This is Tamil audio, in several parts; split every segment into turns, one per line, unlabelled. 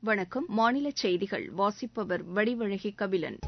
வணக்கம் மாநில செய்திகள் வாசிப்பவர் வடிவழகி கபிலன்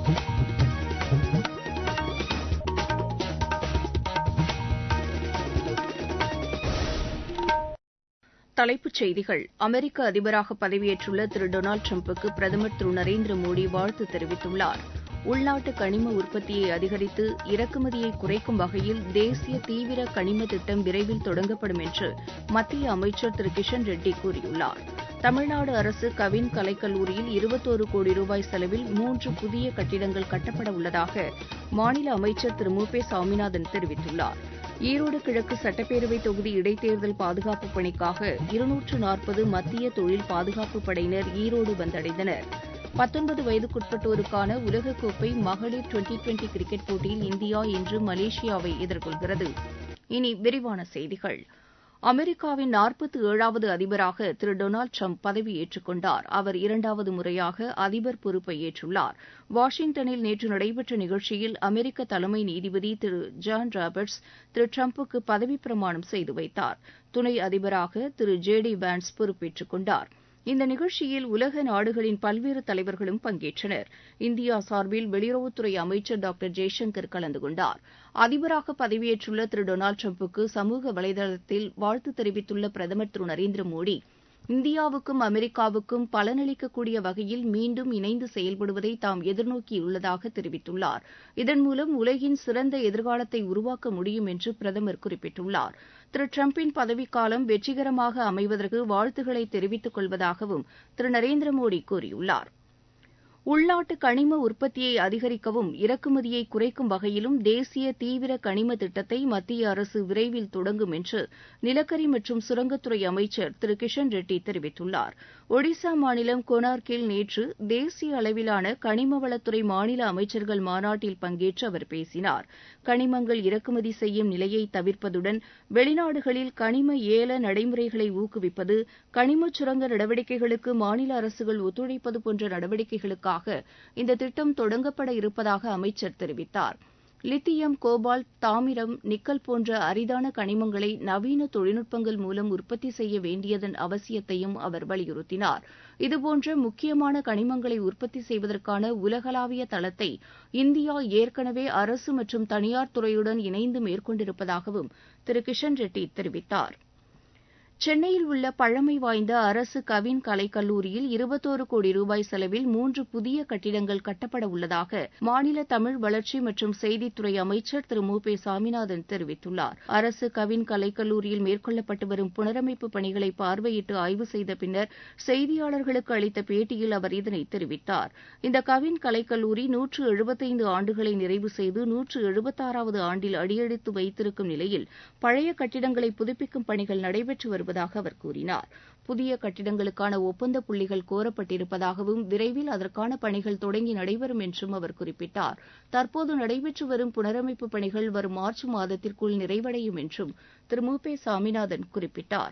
தலைப்புச் செய்திகள் அமெரிக்க அதிபராக பதவியேற்றுள்ள திரு டொனால்டு டிரம்புக்கு பிரதமர் திரு நரேந்திர மோடி வாழ்த்து தெரிவித்துள்ளார் உள்நாட்டு கனிம உற்பத்தியை அதிகரித்து இறக்குமதியை குறைக்கும் வகையில் தேசிய தீவிர கனிம திட்டம் விரைவில் தொடங்கப்படும் என்று மத்திய அமைச்சர் திரு கிஷன் ரெட்டி கூறியுள்ளார் தமிழ்நாடு அரசு கவின் கலைக்கல்லூரியில் இருபத்தோரு கோடி ரூபாய் செலவில் மூன்று புதிய கட்டிடங்கள் கட்டப்பட உள்ளதாக மாநில அமைச்சர் திரு மு பே சாமிநாதன் தெரிவித்துள்ளார் ஈரோடு கிழக்கு சட்டப்பேரவை தொகுதி இடைத்தேர்தல் பாதுகாப்பு பணிக்காக இருநூற்று நாற்பது மத்திய தொழில் பாதுகாப்பு படையினர் ஈரோடு வந்தடைந்தனர் பத்தொன்பது வயதுக்குட்பட்டோருக்கான உலகக்கோப்பை மகளிர் டுவெண்டி டுவெண்டி கிரிக்கெட் போட்டியில் இந்தியா இன்று மலேசியாவை எதிர்கொள்கிறது இனி விரிவான செய்திகள் அமெரிக்காவின் நாற்பத்தி ஏழாவது அதிபராக திரு டொனால்டு ட்ரம்ப் பதவியேற்றுக் கொண்டார் அவர் இரண்டாவது முறையாக அதிபர் பொறுப்பை ஏற்றுள்ளார் வாஷிங்டனில் நேற்று நடைபெற்ற நிகழ்ச்சியில் அமெரிக்க தலைமை நீதிபதி திரு ஜான் ராபர்ட்ஸ் திரு டிரம்புக்கு பதவிப் பிரமாணம் செய்து வைத்தார் துணை அதிபராக திரு ஜே டி வான்ஸ் பொறுப்பேற்றுக் கொண்டார் இந்த நிகழ்ச்சியில் உலக நாடுகளின் பல்வேறு தலைவர்களும் பங்கேற்றனர் இந்தியா சார்பில் வெளியுறவுத்துறை அமைச்சர் டாக்டர் ஜெய்சங்கர் கலந்து கொண்டார் அதிபராக பதவியேற்றுள்ள திரு டொனால்டு டிரம்புக்கு சமூக வலைதளத்தில் வாழ்த்து தெரிவித்துள்ள பிரதமர் திரு நரேந்திர மோடி இந்தியாவுக்கும் அமெரிக்காவுக்கும் பலனளிக்கக்கூடிய வகையில் மீண்டும் இணைந்து செயல்படுவதை தாம் எதிர்நோக்கியுள்ளதாக தெரிவித்துள்ளார் இதன் மூலம் உலகின் சிறந்த எதிர்காலத்தை உருவாக்க முடியும் என்று பிரதமர் குறிப்பிட்டுள்ளார் திரு டிரம்பின் பதவிக்காலம் வெற்றிகரமாக அமைவதற்கு வாழ்த்துக்களை தெரிவித்துக் கொள்வதாகவும் திரு நரேந்திர மோடி கூறியுள்ளார் உள்நாட்டு கனிம உற்பத்தியை அதிகரிக்கவும் இறக்குமதியை குறைக்கும் வகையிலும் தேசிய தீவிர கனிம திட்டத்தை மத்திய அரசு விரைவில் தொடங்கும் என்று நிலக்கரி மற்றும் சுரங்கத்துறை அமைச்சர் திரு கிஷன் ரெட்டி தெரிவித்துள்ளார் ஒடிசா மாநிலம் கொனார்க்கில் நேற்று தேசிய அளவிலான கனிம வளத்துறை மாநில அமைச்சர்கள் மாநாட்டில் பங்கேற்று அவர் பேசினார் கனிமங்கள் இறக்குமதி செய்யும் நிலையை தவிர்ப்பதுடன் வெளிநாடுகளில் கனிம ஏல நடைமுறைகளை ஊக்குவிப்பது கனிம சுரங்க நடவடிக்கைகளுக்கு மாநில அரசுகள் ஒத்துழைப்பது போன்ற நடவடிக்கைகளுக்காக இந்த திட்டம் தொடங்கப்பட இருப்பதாக அமைச்சர் தெரிவித்தார் லித்தியம் கோபால்ட் தாமிரம் நிக்கல் போன்ற அரிதான கனிமங்களை நவீன தொழில்நுட்பங்கள் மூலம் உற்பத்தி செய்ய வேண்டியதன் அவசியத்தையும் அவர் வலியுறுத்தினார் இதுபோன்ற முக்கியமான கனிமங்களை உற்பத்தி செய்வதற்கான உலகளாவிய தளத்தை இந்தியா ஏற்கனவே அரசு மற்றும் தனியார் துறையுடன் இணைந்து மேற்கொண்டிருப்பதாகவும் திரு கிஷன் ரெட்டி தெரிவித்தார் சென்னையில் உள்ள பழமை வாய்ந்த அரசு கவின் கலைக்கல்லூரியில் இருபத்தோரு கோடி ரூபாய் செலவில் மூன்று புதிய கட்டிடங்கள் கட்டப்பட உள்ளதாக மாநில தமிழ் வளர்ச்சி மற்றும் செய்தித்துறை அமைச்சர் திரு மு பே சாமிநாதன் தெரிவித்துள்ளார் அரசு கவின் கலைக்கல்லூரியில் மேற்கொள்ளப்பட்டு வரும் புனரமைப்பு பணிகளை பார்வையிட்டு ஆய்வு செய்த பின்னர் செய்தியாளர்களுக்கு அளித்த பேட்டியில் அவர் இதனை தெரிவித்தார் இந்த கவின் கலைக்கல்லூரி நூற்று எழுபத்தைந்து ஆண்டுகளை நிறைவு செய்து நூற்று எழுபத்தாறாவது ஆண்டில் அடியெடுத்து வைத்திருக்கும் நிலையில் பழைய கட்டிடங்களை புதுப்பிக்கும் பணிகள் நடைபெற்று வருவதாக வருவதாக அவர் கூறினார் புதிய கட்டிடங்களுக்கான ஒப்பந்த புள்ளிகள் கோரப்பட்டிருப்பதாகவும் விரைவில் அதற்கான பணிகள் தொடங்கி நடைபெறும் என்றும் அவர் குறிப்பிட்டார் தற்போது நடைபெற்று வரும் புனரமைப்பு பணிகள் வரும் மார்ச் மாதத்திற்குள் நிறைவடையும் என்றும் திரு மு பே சாமிநாதன் குறிப்பிட்டார்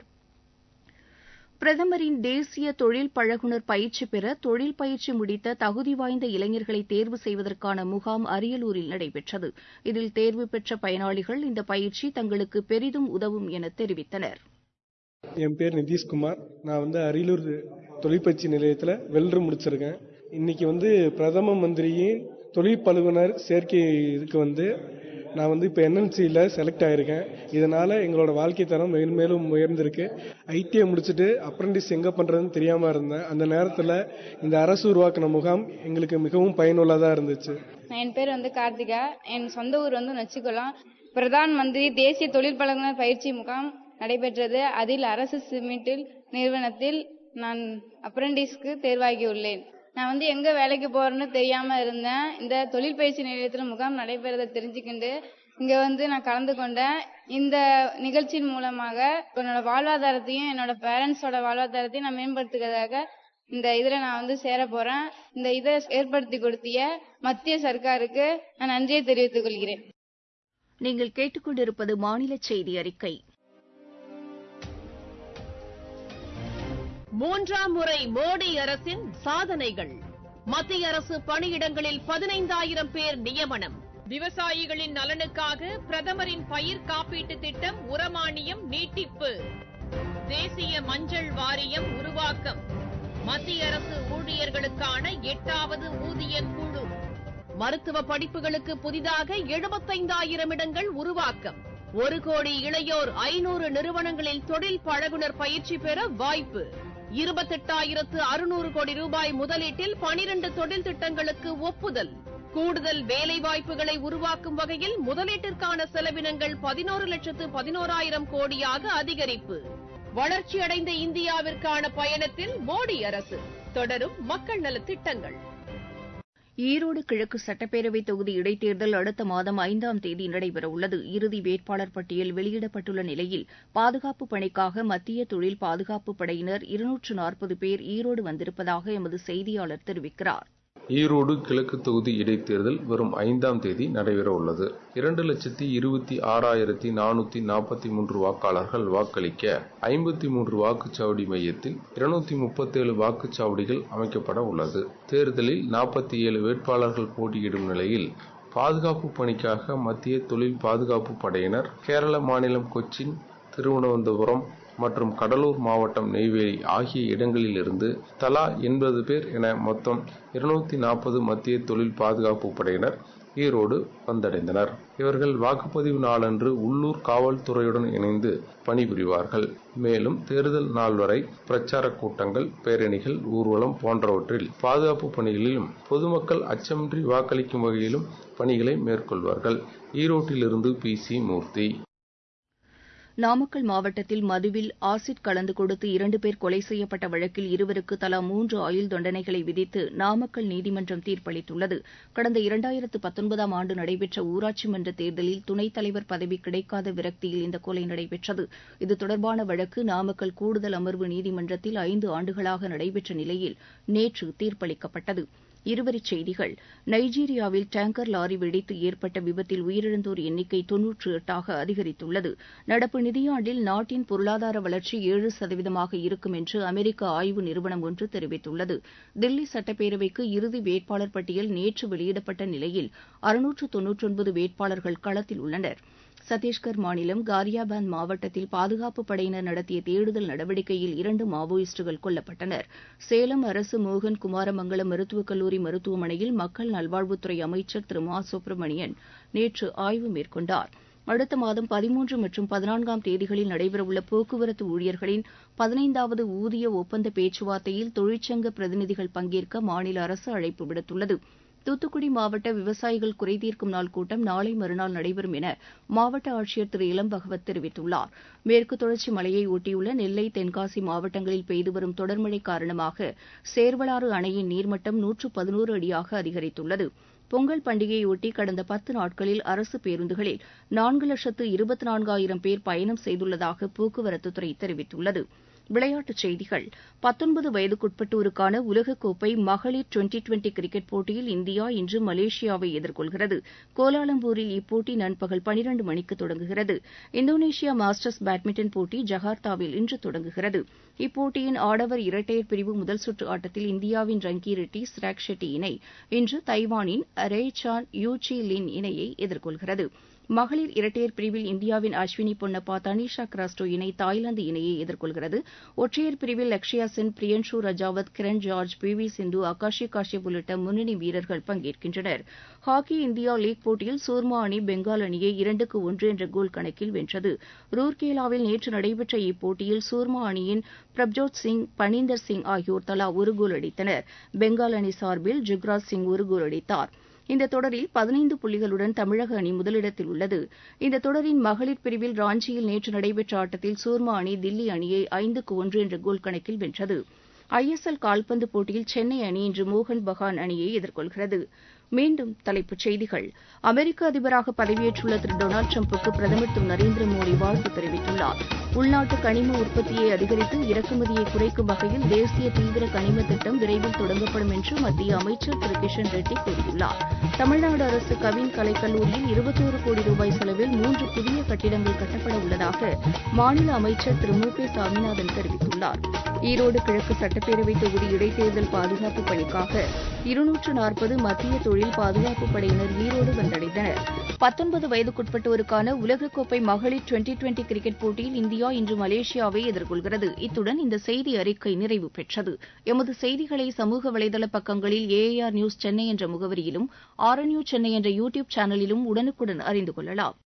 பிரதமரின் தேசிய தொழில் பழகுனர் பயிற்சி பெற தொழில் பயிற்சி முடித்த தகுதி வாய்ந்த இளைஞர்களை தேர்வு செய்வதற்கான முகாம் அரியலூரில் நடைபெற்றது இதில் தேர்வு பெற்ற பயனாளிகள் இந்த பயிற்சி தங்களுக்கு பெரிதும் உதவும் என தெரிவித்தனர்
என் பேர் நிதிஷ்குமார் நான் வந்து அரியலூர் தொழிற்பயிற்சி நிலையத்தில் வெல்டர் முடிச்சிருக்கேன் இன்னைக்கு வந்து பிரதம மந்திரியின் தொழில் பழுகுனர் சேர்க்கை இதுக்கு வந்து நான் வந்து இப்போ என்என்சியில் செலக்ட் ஆகிருக்கேன் இதனால் எங்களோட வாழ்க்கை தரம் மேலும் மேலும் உயர்ந்திருக்கு ஐடிஐ முடிச்சுட்டு அப்ரண்டிஸ் எங்கே பண்ணுறதுன்னு தெரியாமல் இருந்தேன் அந்த நேரத்தில் இந்த அரசு உருவாக்கின முகாம் எங்களுக்கு மிகவும் பயனுள்ளதாக இருந்துச்சு
என் பேர் வந்து கார்த்திகா என் சொந்த ஊர் வந்து நச்சுக்குளம் பிரதான் மந்திரி தேசிய தொழில் பழகுனர் பயிற்சி முகாம் நடைபெற்றது அதில் அரசு சிமெண்டில் நிறுவனத்தில் நான் அப்ரண்டிஸ்க்கு தேர்வாகியுள்ளேன் நான் வந்து எங்க வேலைக்கு போறேன்னு தெரியாம இருந்தேன் இந்த தொழில் பயிற்சி நிலையத்தில் முகாம் நடைபெறதை தெரிஞ்சுக்கிண்டு இங்க வந்து நான் கலந்து கொண்டேன் இந்த நிகழ்ச்சியின் மூலமாக என்னோட வாழ்வாதாரத்தையும் என்னோட பேரண்ட்ஸோட வாழ்வாதாரத்தையும் நான் மேம்படுத்துகிறதாக இந்த இதுல நான் வந்து சேர போறேன் இந்த இதை ஏற்படுத்தி கொடுத்திய மத்திய சர்க்காருக்கு நான் நன்றியை தெரிவித்துக் கொள்கிறேன்
நீங்கள் கேட்டுக்கொண்டிருப்பது மாநில செய்தி அறிக்கை
மூன்றாம் முறை மோடி அரசின் சாதனைகள் மத்திய அரசு பணியிடங்களில் பதினைந்தாயிரம் பேர் நியமனம் விவசாயிகளின் நலனுக்காக பிரதமரின் பயிர் காப்பீட்டு திட்டம் உரமானியம் நீட்டிப்பு தேசிய மஞ்சள் வாரியம் உருவாக்கம் மத்திய அரசு ஊழியர்களுக்கான எட்டாவது ஊதிய குழு மருத்துவ படிப்புகளுக்கு புதிதாக எழுபத்தைந்தாயிரம் இடங்கள் உருவாக்கம் ஒரு கோடி இளையோர் ஐநூறு நிறுவனங்களில் தொழில் பழகுனர் பயிற்சி பெற வாய்ப்பு இருபத்தெட்டாயிரத்து அறுநூறு கோடி ரூபாய் முதலீட்டில் பனிரண்டு தொழில் திட்டங்களுக்கு ஒப்புதல் கூடுதல் வேலைவாய்ப்புகளை உருவாக்கும் வகையில் முதலீட்டிற்கான செலவினங்கள் பதினோரு லட்சத்து பதினோராயிரம் கோடியாக அதிகரிப்பு வளர்ச்சியடைந்த இந்தியாவிற்கான பயணத்தில் மோடி அரசு தொடரும் மக்கள் நலத் திட்டங்கள்
ஈரோடு கிழக்கு சட்டப்பேரவை தொகுதி இடைத்தேர்தல் அடுத்த மாதம் ஐந்தாம் தேதி நடைபெறவுள்ளது இறுதி வேட்பாளர் பட்டியல் வெளியிடப்பட்டுள்ள நிலையில் பாதுகாப்பு பணிக்காக மத்திய தொழில் பாதுகாப்பு படையினர் இருநூற்று நாற்பது பேர் ஈரோடு வந்திருப்பதாக எமது செய்தியாளர் தெரிவிக்கிறார்
ஈரோடு கிழக்கு தொகுதி இடைத்தேர்தல் வரும் ஐந்தாம் தேதி நடைபெற உள்ளது இரண்டு லட்சத்தி இருபத்தி ஆறாயிரத்தி நானூத்தி நாற்பத்தி மூன்று வாக்காளர்கள் வாக்களிக்க ஐம்பத்தி மூன்று வாக்குச்சாவடி மையத்தில் இருநூத்தி முப்பத்தேழு வாக்குச்சாவடிகள் அமைக்கப்பட உள்ளது தேர்தலில் நாற்பத்தி ஏழு வேட்பாளர்கள் போட்டியிடும் நிலையில் பாதுகாப்பு பணிக்காக மத்திய தொழில் பாதுகாப்பு படையினர் கேரள மாநிலம் கொச்சின் திருவனந்தபுரம் மற்றும் கடலூர் மாவட்டம் நெய்வேலி ஆகிய இடங்களிலிருந்து தலா எண்பது பேர் என மொத்தம் இருநூத்தி நாற்பது மத்திய தொழில் பாதுகாப்பு படையினர் ஈரோடு வந்தடைந்தனர் இவர்கள் வாக்குப்பதிவு நாளன்று உள்ளூர் காவல்துறையுடன் இணைந்து பணிபுரிவார்கள் மேலும் தேர்தல் நாள் வரை பிரச்சார கூட்டங்கள் பேரணிகள் ஊர்வலம் போன்றவற்றில் பாதுகாப்பு பணிகளிலும் பொதுமக்கள் அச்சமின்றி வாக்களிக்கும் வகையிலும் பணிகளை மேற்கொள்வார்கள் ஈரோட்டிலிருந்து பி சி மூர்த்தி
நாமக்கல் மாவட்டத்தில் மதுவில் ஆசிட் கலந்து கொடுத்து இரண்டு பேர் கொலை செய்யப்பட்ட வழக்கில் இருவருக்கு தலா மூன்று ஆயுள் தண்டனைகளை விதித்து நாமக்கல் நீதிமன்றம் தீர்ப்பளித்துள்ளது கடந்த இரண்டாயிரத்து பத்தொன்பதாம் ஆண்டு நடைபெற்ற ஊராட்சி மன்ற தேர்தலில் துணைத் தலைவர் பதவி கிடைக்காத விரக்தியில் இந்த கொலை நடைபெற்றது இது தொடர்பான வழக்கு நாமக்கல் கூடுதல் அமர்வு நீதிமன்றத்தில் ஐந்து ஆண்டுகளாக நடைபெற்ற நிலையில் நேற்று தீர்ப்பளிக்கப்பட்டது இருவரிச் செய்திகள் நைஜீரியாவில் டேங்கர் லாரி வெடித்து ஏற்பட்ட விபத்தில் உயிரிழந்தோர் எண்ணிக்கை தொன்னூற்று எட்டாக அதிகரித்துள்ளது நடப்பு நிதியாண்டில் நாட்டின் பொருளாதார வளர்ச்சி ஏழு சதவீதமாக இருக்கும் என்று அமெரிக்க ஆய்வு நிறுவனம் ஒன்று தெரிவித்துள்ளது தில்லி சட்டப்பேரவைக்கு இறுதி வேட்பாளர் பட்டியல் நேற்று வெளியிடப்பட்ட நிலையில் அறுநூற்று தொன்னூற்றொன்பது வேட்பாளர்கள் களத்தில் உள்ளனர் சத்தீஸ்கர் மாநிலம் காரியாபாந்த் மாவட்டத்தில் பாதுகாப்பு படையினர் நடத்திய தேடுதல் நடவடிக்கையில் இரண்டு மாவோயிஸ்டுகள் கொல்லப்பட்டனர் சேலம் அரசு மோகன் குமாரமங்கலம் மருத்துவக் கல்லூரி மருத்துவமனையில் மக்கள் நல்வாழ்வுத்துறை அமைச்சர் திரு மா சுப்பிரமணியன் நேற்று ஆய்வு மேற்கொண்டார் அடுத்த மாதம் பதிமூன்று மற்றும் பதினான்காம் தேதிகளில் நடைபெறவுள்ள போக்குவரத்து ஊழியர்களின் பதினைந்தாவது ஊதிய ஒப்பந்த பேச்சுவார்த்தையில் தொழிற்சங்க பிரதிநிதிகள் பங்கேற்க மாநில அரசு அழைப்பு விடுத்துள்ளது தூத்துக்குடி மாவட்ட விவசாயிகள் குறைதீர்க்கும் நாள் கூட்டம் நாளை மறுநாள் நடைபெறும் என மாவட்ட ஆட்சியர் திரு இளம் பகவத் தெரிவித்துள்ளார் மேற்கு தொடர்ச்சி மலையை ஒட்டியுள்ள நெல்லை தென்காசி மாவட்டங்களில் பெய்து வரும் தொடர்மழை காரணமாக சேர்வலாறு அணையின் நீர்மட்டம் நூற்று பதினோரு அடியாக அதிகரித்துள்ளது பொங்கல் பண்டிகையொட்டி கடந்த பத்து நாட்களில் அரசு பேருந்துகளில் நான்கு லட்சத்து இருபத்தி நான்காயிரம் பேர் பயணம் செய்துள்ளதாக போக்குவரத்துத்துறை தெரிவித்துள்ளது விளையாட்டுச் செய்திகள் பத்தொன்பது வயதுக்குட்பட்டோருக்கான உலகக்கோப்பை மகளிர் டுவெண்டி டுவெண்டி கிரிக்கெட் போட்டியில் இந்தியா இன்று மலேசியாவை எதிர்கொள்கிறது கோலாலம்பூரில் இப்போட்டி நண்பகல் பனிரண்டு மணிக்கு தொடங்குகிறது இந்தோனேஷியா மாஸ்டர்ஸ் பேட்மிண்டன் போட்டி ஜகார்த்தாவில் இன்று தொடங்குகிறது இப்போட்டியின் ஆடவர் இரட்டையர் பிரிவு முதல் சுற்று ஆட்டத்தில் இந்தியாவின் ரங்கி ரெட்டி சிராக் ஷெட்டி இணை இன்று தைவானின் ரேசான் யூ சி லின் இணையை எதிர்கொள்கிறது மகளிர் இரட்டையர் பிரிவில் இந்தியாவின் அஸ்வினி பொன்னப்பா தனிஷா கிராஸ்டோ இணை தாய்லாந்து இணையை எதிர்கொள்கிறது ஒற்றையர் பிரிவில் Lakshya Sen Priyanshu Rajawat Kiran George P V Sindhu Akarshi Kashyap உள்ளிட்ட முன்னணி வீரர்கள் பங்கேற்கின்றனர் ஹாக்கி இந்தியா லீக் போட்டியில் சூர்மா அணி பெங்கால் அணியை இரண்டுக்கு ஒன்று என்ற கோல் கணக்கில் வென்றது ரூர்கேலாவில் நேற்று நடைபெற்ற இப்போட்டியில் சூர்மா அணியின் பிரப்ஜோத் சிங் பனீந்தர் சிங் ஆகியோர் தலா ஒரு கோல் அடித்தனர் பெங்கால் அணி சார்பில் ஜுக்ராஜ் சிங் ஒரு கோல் அடித்தார் இந்த தொடரில் பதினைந்து புள்ளிகளுடன் தமிழக அணி முதலிடத்தில் உள்ளது இந்த தொடரின் மகளிர் பிரிவில் ராஞ்சியில் நேற்று நடைபெற்ற ஆட்டத்தில் சூர்மா அணி தில்லி அணியை ஐந்துக்கு ஒன்று என்ற கோல் கணக்கில் வென்றது ஐஎஸ்எல் கால்பந்து போட்டியில் சென்னை அணி இன்று மோகன் பகான் அணியை எதிர்கொள்கிறது மீண்டும் தலைப்புச் செய்திகள் அமெரிக்க அதிபராக பதவியேற்றுள்ள திரு டொனால்டு டிரம்புக்கு பிரதமர் திரு நரேந்திர மோடி வாழ்த்து தெரிவித்துள்ளார் உள்நாட்டு கனிம உற்பத்தியை அதிகரித்து இறக்குமதியை குறைக்கும் வகையில் தேசிய தீவிர கனிம திட்டம் விரைவில் தொடங்கப்படும் என்று மத்திய அமைச்சர் திரு கிஷன் ரெட்டி கூறியுள்ளார் தமிழ்நாடு அரசு கவின் கலைக்கல்லூரியில் இருபத்தோரு கோடி ரூபாய் செலவில் மூன்று புதிய கட்டிடங்கள் கட்டப்பட உள்ளதாக மாநில அமைச்சர் திரு மு க சாமிநாதன் தெரிவித்துள்ளார் ஈரோடு கிழக்கு சட்டப்பேரவை தொகுதி இடைத்தேர்தல் பாதுகாப்பு பணிக்காக இருநூற்று நாற்பது மத்திய தொழில் தொழில் பாதுகாப்பு படையினர் ஈரோடு வந்தடைந்தனர் பத்தொன்பது வயதுக்குட்பட்டோருக்கான உலகக்கோப்பை மகளிர் டுவெண்டி டுவெண்டி கிரிக்கெட் போட்டியில் இந்தியா இன்று மலேசியாவை எதிர்கொள்கிறது இத்துடன் இந்த செய்தி அறிக்கை நிறைவு பெற்றது எமது செய்திகளை சமூக வலைதள பக்கங்களில் ஏஐஆர் நியூஸ் சென்னை என்ற முகவரியிலும் ஆர்என்யூ சென்னை என்ற யூ டியூப் சேனலிலும் உடனுக்குடன் அறிந்து கொள்ளலாம்